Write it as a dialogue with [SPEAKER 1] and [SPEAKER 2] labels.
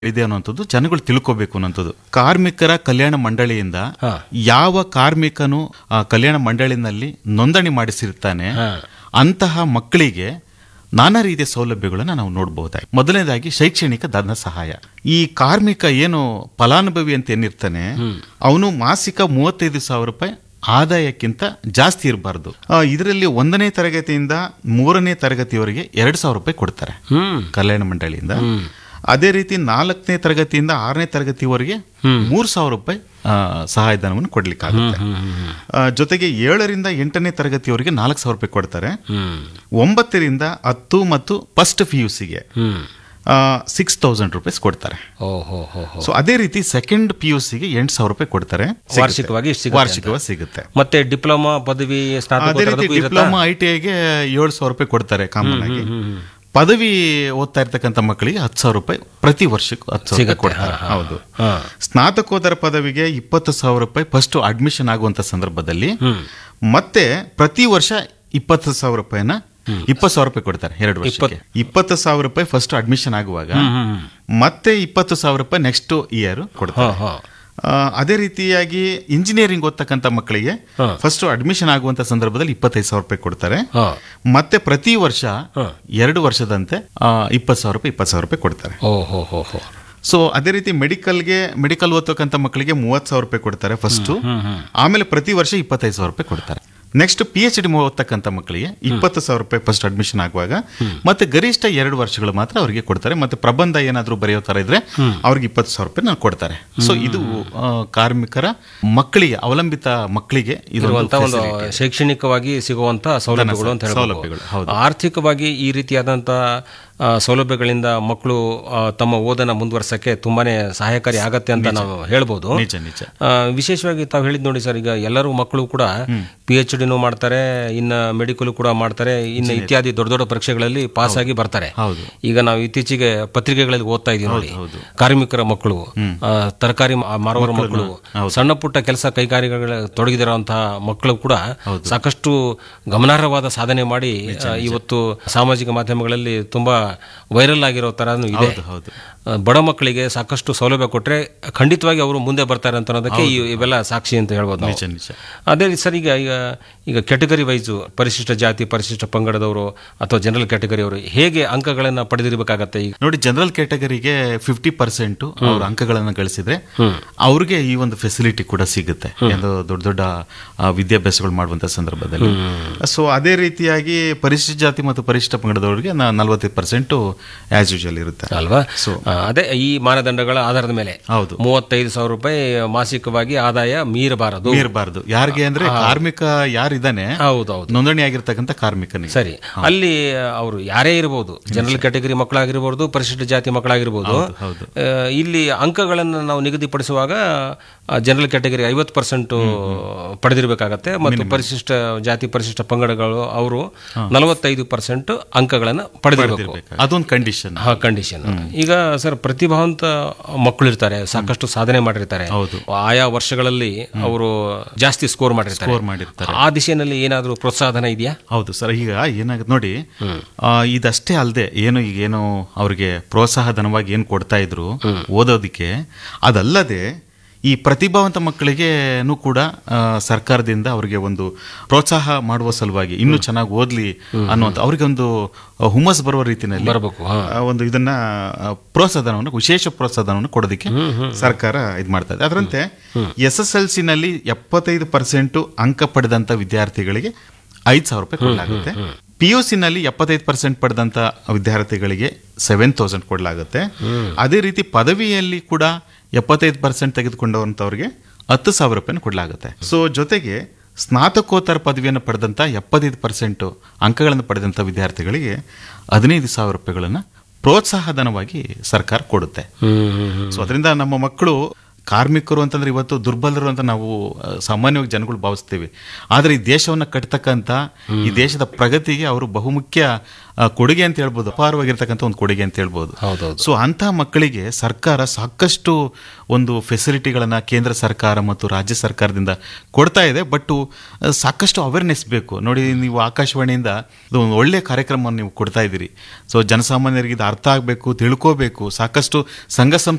[SPEAKER 1] ಇದೆ ಅನ್ನುವಂಥದ್ದು ಜನಗಳು ತಿಳ್ಕೋಬೇಕು ಅನ್ನೋಂಥದ್ದು ಕಾರ್ಮಿಕರ ಕಲ್ಯಾಣ ಮಂಡಳಿಯಿಂದ
[SPEAKER 2] ಹಾ.
[SPEAKER 1] ಯಾವ ಕಾರ್ಮಿಕನು ಆ ಕಲ್ಯಾಣ ಮಂಡಳಿನಲ್ಲಿ ನೋಂದಣಿ ಮಾಡಿಸಿರ್ತಾನೆ
[SPEAKER 2] ಹಾ.
[SPEAKER 1] ಅಂತಹ ಮಕ್ಕಳಿಗೆ ನಾನಾ ರೀತಿಯ ಸೌಲಭ್ಯಗಳನ್ನು ನಾವು ನೋಡಬಹುದಾಗಿ ಮೊದಲನೇದಾಗಿ ಶೈಕ್ಷಣಿಕ ಧನ ಸಹಾಯ ಈ ಕಾರ್ಮಿಕ ಏನು ಫಲಾನುಭವಿ ಅಂತ ಏನಿರ್ತಾನೆ ಅವನು ಮಾಸಿಕ ಮೂವತ್ತೈದು ಸಾವಿರ ರೂಪಾಯಿ ಆದಾಯಕ್ಕಿಂತ ಜಾಸ್ತಿ ಇರಬಾರ್ದು ಇದರಲ್ಲಿ ಒಂದನೇ ತರಗತಿಯಿಂದ ಮೂರನೇ ತರಗತಿಯವರೆಗೆ ಎರಡು ಸಾವಿರ ರೂಪಾಯಿ ಕೊಡ್ತಾರೆ
[SPEAKER 2] ಹ್ಮ್
[SPEAKER 1] ಕಲ್ಯಾಣ ಮಂಡಳಿಯಿಂದ ಅದೇ ರೀತಿ ನಾಲ್ಕನೇ ತರಗತಿಯಿಂದ ಆರನೇ ತರಗತಿವರೆಗೆ ಮೂರು ಸಾವಿರ ರೂಪಾಯಿ ಆ, ಸಹಾಯಧನವನ್ನು ಕೊಡ್ಲಿಕ್ಕಾಗುತ್ತೆ ಆ, ಜೊತೆಗೆ ಏಳರಿಂದ ಎಂಟನೇ ತರಗತಿವರೆಗೆ ನಾಲ್ಕು ಸಾವಿರ ರೂಪಾಯಿ ಕೊಡ್ತಾರೆ
[SPEAKER 2] ಹ್ಮ್
[SPEAKER 1] ಒಂಬತ್ತರಿಂದ ಹತ್ತು ಮತ್ತು ಫಸ್ಟ್ ಪಿ ಯು ಸಿಗೆ
[SPEAKER 2] ಹ್ಮ್
[SPEAKER 1] ಸಿಕ್ಸ್ ತೌಸಂಡ್ ರುಪೀಸ್ ಕೊಡ್ತಾರೆ
[SPEAKER 2] ಓ ಹೋ ಹೋ ಹೋ
[SPEAKER 1] ಸೊ ಅದೇ ರೀತಿ ಸೆಕೆಂಡ್ ಪಿ ಯು ಸಿಗೆ ಎಂಟು ಸಾವಿರ ರೂಪಾಯಿ ಕೊಡ್ತಾರೆ ಸಿಗುತ್ತೆ.
[SPEAKER 2] ವಾರ್ಷಿಕವಾಗಿ ಸಿಗುತ್ತೆ
[SPEAKER 1] ವಾರ್ಷಿಕವಾಗಿ ಸಿಗುತ್ತೆ
[SPEAKER 2] ಮತ್ತೆ ಡಿಪ್ಲೊಮಾ ಪದವಿ
[SPEAKER 1] ಅದೇ ರೀತಿ
[SPEAKER 2] ಸ್ನಾತಕೋತ್ತರದಕ್ಕೂ ಇರುತ್ತಾ
[SPEAKER 1] ಡಿಪ್ಲೊಮಾ ಐ ಟಿ ಐಗೆ ಏಳು ಸಾವಿರ ರೂಪಾಯಿ ಕೊಡ್ತಾರೆ ಕಾಮನ್ ಆಗಿ ಪದವಿ ಓದ್ತಾ ಇರ್ತಕ್ಕಂಥ ಮಕ್ಕಳಿಗೆ ಹತ್ತು ಸಾವಿರ ರೂಪಾಯಿ ಪ್ರತಿ ವರ್ಷಕ್ಕೂ ಹತ್ತು ಸಾವಿರ ರೂಪಾಯಿ ಕೊಡ್ತಾರೆ ಹೌದು
[SPEAKER 2] ಹಾ.
[SPEAKER 1] ಸ್ನಾತಕೋತ್ತರ ಪದವಿಗೆ ಇಪ್ಪತ್ತು ಸಾವಿರ ರೂಪಾಯಿ ಫಸ್ಟ್ ಅಡ್ಮಿಷನ್ ಆಗುವಂತ ಸಂದರ್ಭದಲ್ಲಿ
[SPEAKER 2] ಹ್ಮ್
[SPEAKER 1] ಮತ್ತೆ ಪ್ರತಿ ವರ್ಷ ಇಪ್ಪತ್ತು ಸಾವಿರ ರೂಪಾಯಿನ ಇಪ್ಪತ್ತು ಸಾವಿರ ರೂಪಾಯಿ ಕೊಡ್ತಾರೆ ಎರಡು ವರ್ಷಕ್ಕೆ ಇಪ್ಪತ್ತು ಸಾವಿರ ರೂಪಾಯಿ ಫಸ್ಟ್ ಅಡ್ಮಿಷನ್ ಆಗುವಾಗ
[SPEAKER 2] ಹ್ಮ್
[SPEAKER 1] ಮತ್ತೆ ಇಪ್ಪತ್ತು ಸಾವಿರ ರೂಪಾಯಿ ನೆಕ್ಸ್ಟ್ ಇಯರ್ ಕೊಡ್ತಾರೆ
[SPEAKER 2] ಹಾ.
[SPEAKER 1] ಆ, ಅದೇ ರೀತಿಯಾಗಿ ಇಂಜಿನಿಯರಿಂಗ್ ಓದ್ತಕ್ಕಂಥ ಮಕ್ಕಳಿಗೆ
[SPEAKER 2] ಹಾ.
[SPEAKER 1] ಫಸ್ಟ್ ಅಡ್ಮಿಷನ್ ಆಗುವಂತ ಸಂದರ್ಭದಲ್ಲಿ ಇಪ್ಪತ್ತೈದು ಸಾವಿರ ರೂಪಾಯಿ ಕೊಡ್ತಾರೆ
[SPEAKER 2] ಹಾ.
[SPEAKER 1] ಮತ್ತೆ ಪ್ರತಿ ವರ್ಷ
[SPEAKER 2] ಹಾ.
[SPEAKER 1] ಎರಡು ವರ್ಷದಂತೆ ಇಪ್ಪತ್ತು ಸಾವಿರ ರೂಪಾಯಿ ಇಪ್ಪತ್ತು ಸಾವಿರ ರೂಪಾಯಿ ಕೊಡ್ತಾರೆ
[SPEAKER 2] ಓ ಹೋ ಹೋ ಹೋ
[SPEAKER 1] ಸೊ ಅದೇ ರೀತಿ ಮೆಡಿಕಲ್ಗೆ ಮೆಡಿಕಲ್ ಓದ್ತಕ್ಕಂಥ ಮಕ್ಕಳಿಗೆ ಮೂವತ್ತು ಸಾವಿರ ರೂಪಾಯಿ ಕೊಡ್ತಾರೆ ಫಸ್ಟ್
[SPEAKER 2] ಹ್ಮ್ ಹ್ಮ್
[SPEAKER 1] ಆಮೇಲೆ ಪ್ರತಿ ವರ್ಷ ಇಪ್ಪತ್ತೈದು ಸಾವಿರ ರೂಪಾಯಿ ಕೊಡ್ತಾರೆ ನೆಕ್ಸ್ಟ್ ಪಿ ಎಚ್ ಡಿ ಓದ್ತಕ್ಕಂಥ ಮಕ್ಕಳಿಗೆ ಇಪ್ಪತ್ತು ಸಾವಿರ ರೂಪಾಯಿ ಫಸ್ಟ್ ಅಡ್ಮಿಷನ್ ಆಗುವಾಗ ಮತ್ತೆ ಗರಿಷ್ಠ ಎರಡು ವರ್ಷಗಳು ಮಾತ್ರ ಅವರಿಗೆ ಕೊಡ್ತಾರೆ ಮತ್ತೆ ಪ್ರಬಂಧ ಏನಾದರೂ ಬರೆಯೋ ತರ ಇದ್ರೆ ಅವ್ರಿಗೆ ಇಪ್ಪತ್ತು ಸಾವಿರ ರೂಪಾಯಿ ನಾವು ಕೊಡ್ತಾರೆ ಸೊ ಇದು ಆ, ಕಾರ್ಮಿಕರ ಮಕ್ಕಳಿಗೆ ಅವಲಂಬಿತ ಮಕ್ಕಳಿಗೆ
[SPEAKER 2] ಇರುವಂತ
[SPEAKER 1] ಇದೊಂದು
[SPEAKER 2] ಒಂದು ಶೈಕ್ಷಣಿಕವಾಗಿ ಸಿಗುವಂತ ಸೌಲಭ್ಯಗಳು ಅಂತ ಹೇಳ್ಬೋದು
[SPEAKER 1] ಸೌಲಭ್ಯಗಳು, ಹೌದು.
[SPEAKER 2] ಆರ್ಥಿಕವಾಗಿ ಈ ರೀತಿಯಾದಂತ ಆ, ಸೌಲಭ್ಯಗಳಿಂದ ಮಕ್ಕಳು ಆ, ತಮ್ಮ ಓದನ್ನ ಮುಂದುವರ್ಸಕ್ಕೆ ತುಂಬಾನೇ ಸಹಾಯಕಾರಿ ಆಗತ್ತೆ ಅಂತ ನಾವು ಹೇಳ್ಬೋದು
[SPEAKER 1] ನಿಜ ನಿಜ
[SPEAKER 2] ಆ, ವಿಶೇಷವಾಗಿ ತಾವು ಹೇಳಿದ್ ನೋಡಿ ಸರ್ ಈಗ ಎಲ್ಲರೂ ಮಕ್ಕಳು ಕೂಡ ಪಿ ಎಚ್ ಡಿನೂ ಮಾಡ್ತಾರೆ ಇನ್ನ ಮೆಡಿಕಲ್ ಕೂಡ ಮಾಡ್ತಾರೆ ಇನ್ನು ಇತ್ಯಾದಿ ದೊಡ್ಡ ದೊಡ್ಡ ಪರೀಕ್ಷೆಗಳಲ್ಲಿ ಪಾಸ್ ಆಗಿ ಬರ್ತಾರೆ
[SPEAKER 1] ಹೌದು.
[SPEAKER 2] ಈಗ ನಾವು ಇತ್ತೀಚೆಗೆ ಪತ್ರಿಕೆಗಳಲ್ಲಿ ಓದ್ತಾ ಇದೀವಿ ನೋಡಿ
[SPEAKER 1] ಹೌದು.
[SPEAKER 2] ಕಾರ್ಮಿಕರ ಮಕ್ಕಳು ಆ, ತರಕಾರಿ ಮಾ- ಮಾರುವವರ ಮಕ್ಕಳು ಸಣ್ಣ ಪುಟ್ಟ ಕೆಲಸ ಕೈಗಾರಿಕೆಗಳ ತೊಡಗಿದಿರುವಂತಹ ಮಕ್ಕಳು ಕೂಡ ಸಾಕಷ್ಟು ಗಮನಾರ್ಹವಾದ ಸಾಧನೆ ಮಾಡಿ ಆ, ಇವತ್ತು ಸಾಮಾಜಿಕ ಮಾಧ್ಯಮಗಳಲ್ಲಿ ತುಂಬಾ ವೈರಲ್ ಆಗಿರೋ ತರನು ಇದೆ
[SPEAKER 1] ಹೌದು ಹೌದು
[SPEAKER 2] ಆ, ಬಡ ಮಕ್ಕಳಿಗೆ ಸಾಕಷ್ಟು ಸೌಲಭ್ಯ ಕೊಟ್ರೆ ಖಂಡಿತವಾಗಿ ಅವರು ಮುಂದೆ ಬರ್ತಾರೆ ಅಂತ ಅನ್ನೋದಕ್ಕೆ ಈ- ಇವೆಲ್ಲ ಸಾಕ್ಷಿ ಅಂತ ಹೇಳ್ಬೋದು ನಾವು
[SPEAKER 1] ನಿಜ ನಿಜ
[SPEAKER 2] ಅದೇ ರೀತಿ ಸರ್ ಈಗ ಈಗ ಈಗ ಕ್ಯಾಟಗರಿ ವೈಸ್ ಪರಿಶಿಷ್ಟ ಜಾತಿ ಪರಿಶಿಷ್ಟ ಪಂಗಡದವರು ಅಥವಾ ಜನರಲ್ ಕ್ಯಾಟಗರಿ ಅವರು ಹೇಗೆ ಅಂಕಗಳನ್ನ ಪಡೆದಿರಬೇಕಾಗತ್ತೆ ಈಗ
[SPEAKER 1] ನೋಡಿ ಜನರಲ್ ಕ್ಯಾಟಗರಿಗೆ ಫಿಫ್ಟಿ ಪರ್ಸೆಂಟ್ ಅವ್ರ ಅಂಕಗಳನ್ನು ಗಳಿಸಿದ್ರೆ ಅವ್ರಿಗೆ ಈ ಒಂದು ಫೆಸಿಲಿಟಿ ಕೂಡ ಸಿಗುತ್ತೆ ಒಂದು ದೊಡ್ಡ ದೊಡ್ಡ ಆ, ವಿದ್ಯಾಭ್ಯಾಸಗಳು ಮಾಡುವಂತ ಸಂದರ್ಭದಲ್ಲಿ ಸೊ ಅದೇ ರೀತಿಯಾಗಿ ಪರಿಶಿಷ್ಟ ಜಾತಿ ಮತ್ತು ಪರಿಶಿಷ್ಟ ಪಂಗಡದವರಿಗೆ ನಲವತ್ತೈದು ಪರ್ಸೆಂಟ್ ಆಸ್ ಯೂಶುವಲ್ ಇರುತ್ತೆ
[SPEAKER 2] ಅಲ್ವಾ
[SPEAKER 1] So-
[SPEAKER 2] ಆ, ಅದೇ ಈ ಮಾನದಂಡಗಳ ಆಧಾರದ ಮೇಲೆ
[SPEAKER 1] ಹೌದು
[SPEAKER 2] ಮೂವತ್ತೈದು ಸಾವಿರ ರೂಪಾಯಿ ಮಾಸಿಕವಾಗಿ ಆದಾಯ ಮೀರಬಾರದು
[SPEAKER 1] ಮೀರಬಾರ್ದು ಯಾರಿಗೆ ಅಂದ್ರೆ ಕಾರ್ಮಿಕ ಯಾರಿದ್ದಾನೆ
[SPEAKER 2] ಹೌದೌದು
[SPEAKER 1] ನೋಂದಣಿ ಆಗಿರ್ತಕ್ಕಂಥ ಕಾರ್ಮಿಕನಿಗೆ
[SPEAKER 2] ಸರಿ ಅಲ್ಲಿ ಅವರು ಯಾರೇ ಇರಬಹುದು ಜನರಲ್ ಕ್ಯಾಟಗರಿ ಮಕ್ಕಳಾಗಿರ್ಬೋದು ಪರಿಶಿಷ್ಟ ಜಾತಿ ಮಕ್ಕಳಾಗಿರ್ಬೋದು
[SPEAKER 1] ಹೌದು.
[SPEAKER 2] ಆ, ಇಲ್ಲಿ ಅಂಕಗಳನ್ನು ನಾವು ನಿಗದಿಪಡಿಸುವಾಗ ಜನರಲ್ ಕ್ಯಾಟಗರಿ ಐವತ್ತು ಪರ್ಸೆಂಟ್ ಪಡೆದಿರಬೇಕಾಗತ್ತೆ ಮತ್ತು ಪರಿಶಿಷ್ಟ ಜಾತಿ ಪರಿಶಿಷ್ಟ ಪಂಗಡಗಳು ಅವರು ನಲವತ್ತೈದು ಪರ್ಸೆಂಟ್ ಅಂಕಗಳನ್ನು ಪಡೆದಿರಬೇಕು
[SPEAKER 1] ಅದೊಂದು ಕಂಡೀಷನ್
[SPEAKER 2] ಹಾ ಕಂಡೀಷನ್ ಈಗ ಸರ್ ಪ್ರತಿಭಾವಂತ ಮಕ್ಕಳು ಇರ್ತಾರೆ ಸಾಕಷ್ಟು ಸಾಧನೆ ಮಾಡಿರ್ತಾರೆ
[SPEAKER 1] ಹೌದು.
[SPEAKER 2] ಆಯಾ ವರ್ಷಗಳಲ್ಲಿ ಅವರು ಜಾಸ್ತಿ ಸ್ಕೋರ್ ಮಾಡಿರ್ತಾರೆ
[SPEAKER 1] ಸ್ಕೋರ್ ಮಾಡಿರ್ತಾರೆ
[SPEAKER 2] ಆ ದಿಶೆಯಲ್ಲಿ ಏನಾದರೂ ಪ್ರೋತ್ಸಾಹನ ಇದೆಯಾ
[SPEAKER 1] ಹೌದು ಸರ್ ಈಗ ಏನಾಗುತ್ತೆ ನೋಡಿ ಆ, ಇದಷ್ಟೇ ಅಲ್ಲದೆ ಏನು ಈಗ ಏನು ಅವ್ರಿಗೆ ಪ್ರೋತ್ಸಾಹ ಧನವಾಗಿ ಏನು ಕೊಡ್ತಾ ಇದ್ರು ಓದೋದಿಕ್ಕೆ ಅದಲ್ಲದೆ ಈ ಪ್ರತಿಭಾವಂತ ಮಕ್ಕಳಿಗೆನೂ ಕೂಡ ಆ, ಸರ್ಕಾರದಿಂದ ಅವರಿಗೆ ಒಂದು ಪ್ರೋತ್ಸಾಹ ಮಾಡುವ ಸಲುವಾಗಿ ಇನ್ನೂ ಚೆನ್ನಾಗಿ ಓದ್ಲಿ ಅನ್ನುವಂಥ ಅವ್ರಿಗೆ ಒಂದು ಹುಮ್ಮಸ್ ಬರುವ ರೀತಿಯಲ್ಲಿ
[SPEAKER 2] ಬರಬೇಕು ಹಾ
[SPEAKER 1] ಆ, ಒಂದು ಇದನ್ನ ಆ, ಪ್ರೋತ್ಸಾಹಧನವನ್ನು ವಿಶೇಷ ಪ್ರೋತ್ಸಾಹಧನವನ್ನು ಕೊಡೋದಕ್ಕೆ ಸರ್ಕಾರ ಇದು ಮಾಡ್ತಾ ಇದೆ ಅದರಂತೆ ಎಸ್ ಎಸ್ ಎಲ್ ಸಿ ನಲ್ಲಿ ಎಪ್ಪತ್ತೈದು ಪರ್ಸೆಂಟ್ ಅಂಕ ಪಡೆದಂತ ವಿದ್ಯಾರ್ಥಿಗಳಿಗೆ ಐದು ಸಾವಿರ ರೂಪಾಯಿ ಕೊಡಲಾಗುತ್ತೆ ಪಿ ಯು ಸಿ ನಲ್ಲಿ ಎಪ್ಪತ್ತೈದು ಪರ್ಸೆಂಟ್ ಪಡೆದಂತ ವಿದ್ಯಾರ್ಥಿಗಳಿಗೆ ಸೆವೆನ್ ತೌಸಂಡ್ ಕೊಡಲಾಗುತ್ತೆ ಅದೇ ರೀತಿ ಪದವಿಯಲ್ಲಿ ಕೂಡ ಎಪ್ಪತ್ತೈದು ಪರ್ಸೆಂಟ್ ತೆಗೆದುಕೊಂಡವಂತವ್ರಿಗೆ ಹತ್ತು ಸಾವಿರ ರೂಪಾಯಿ ಕೊಡಲಾಗುತ್ತೆ ಸೊ ಜೊತೆಗೆ ಸ್ನಾತಕೋತ್ತರ ಪದವಿಯನ್ನು ಪಡೆದಂತ ಎಪ್ಪತ್ತೈದು ಪರ್ಸೆಂಟ್ ಅಂಕಗಳನ್ನು ಪಡೆದಂತ ವಿದ್ಯಾರ್ಥಿಗಳಿಗೆ ಹದಿನೈದು ಸಾವಿರ ರೂಪಾಯಿಗಳನ್ನ ಪ್ರೋತ್ಸಾಹಧನವಾಗಿ ಸರ್ಕಾರ ಕೊಡುತ್ತೆ
[SPEAKER 2] ಹ್ಮ್ ಹ್ಮ್ ಹ್ಮ್
[SPEAKER 1] ಸೊ ಅದರಿಂದ ನಮ್ಮ ಮಕ್ಕಳು ಕಾರ್ಮಿಕರು ಅಂತಂದ್ರೆ ಇವತ್ತು ದುರ್ಬಲರು ಅಂತ ನಾವು ಆ, ಸಾಮಾನ್ಯವಾಗಿ ಜನಗಳು ಭಾವಿಸ್ತೀವಿ ಆದರೆ ಈ ದೇಶವನ್ನ ಕಟ್ತಕ್ಕಂಥ ಈ ದೇಶದ ಪ್ರಗತಿಗೆ ಅವರು ಬಹುಮುಖ್ಯ ಆ, ಕೊಡುಗೆ ಅಂತ ಹೇಳ್ಬೋದು ಅಪಾರವಾಗಿರ್ತಕ್ಕಂಥ ಒಂದು ಕೊಡುಗೆ ಅಂತ ಹೇಳ್ಬೋದು
[SPEAKER 2] ಹೌದೌದು
[SPEAKER 1] ಸೊ ಅಂತಹ ಮಕ್ಕಳಿಗೆ ಸರ್ಕಾರ ಸಾಕಷ್ಟು ಒಂದು ಫೆಸಿಲಿಟಿಗಳನ್ನ ಕೇಂದ್ರ ಸರ್ಕಾರ ಮತ್ತು ರಾಜ್ಯ ಸರ್ಕಾರದಿಂದ ಕೊಡ್ತಾ ಇದೆ ಬಟ್ ಸಾಕಷ್ಟು ಅವೇರ್ನೆಸ್ ಬೇಕು ನೋಡಿ ನೀವು ಆಕಾಶವಾಣಿಯಿಂದ ಇದು ಒಂದು ಒಳ್ಳೆ ಕಾರ್ಯಕ್ರಮವನ್ನು ನೀವು ಕೊಡ್ತಾ ಇದ್ದೀರಿ ಸೊ ಜನಸಾಮಾನ್ಯರಿಗೆ ಇದು ಅರ್ಥ ಆಗಬೇಕು ತಿಳ್ಕೋಬೇಕು ಸಾಕಷ್ಟು ಸಂಘ ಸಂಸ್ಥೆ